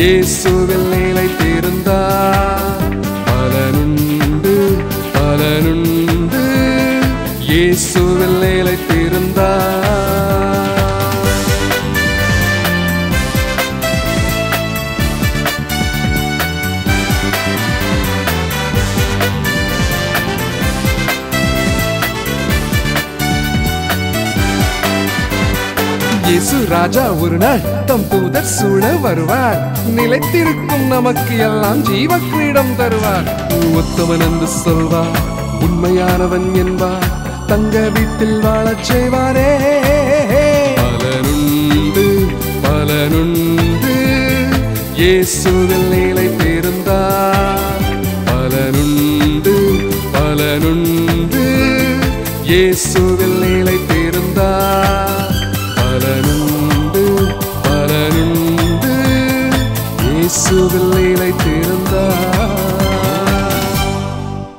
இயேசுவில் நிலைத்திருந்தார் பலனுண்டு பலனுண்டு இயேசுவில் நிலைத்திருந்தார் இயேசு ராஜா ஒரு நாள் தம் தூதர் சூழ வருவார் நிலைத்திருக்கும் நமக்கு எல்லாம் ஜீவ கிரீடம் தருவார் உத்தமன் என்று சொல்வார் உண்மையானவன் என்பார் தங்க வீட்டில் வாழச் செய்வாரே பலனுண்டு பலனுண்டு இயேசுவில் நிலைத்திருந்தார் பலனுண்டு பலனுண்டு இயேசுவில் நிலைத்திருந்தார் பலனுண்டு பலனுண்டு இயேசுவில் நிலைத்திருந்தார்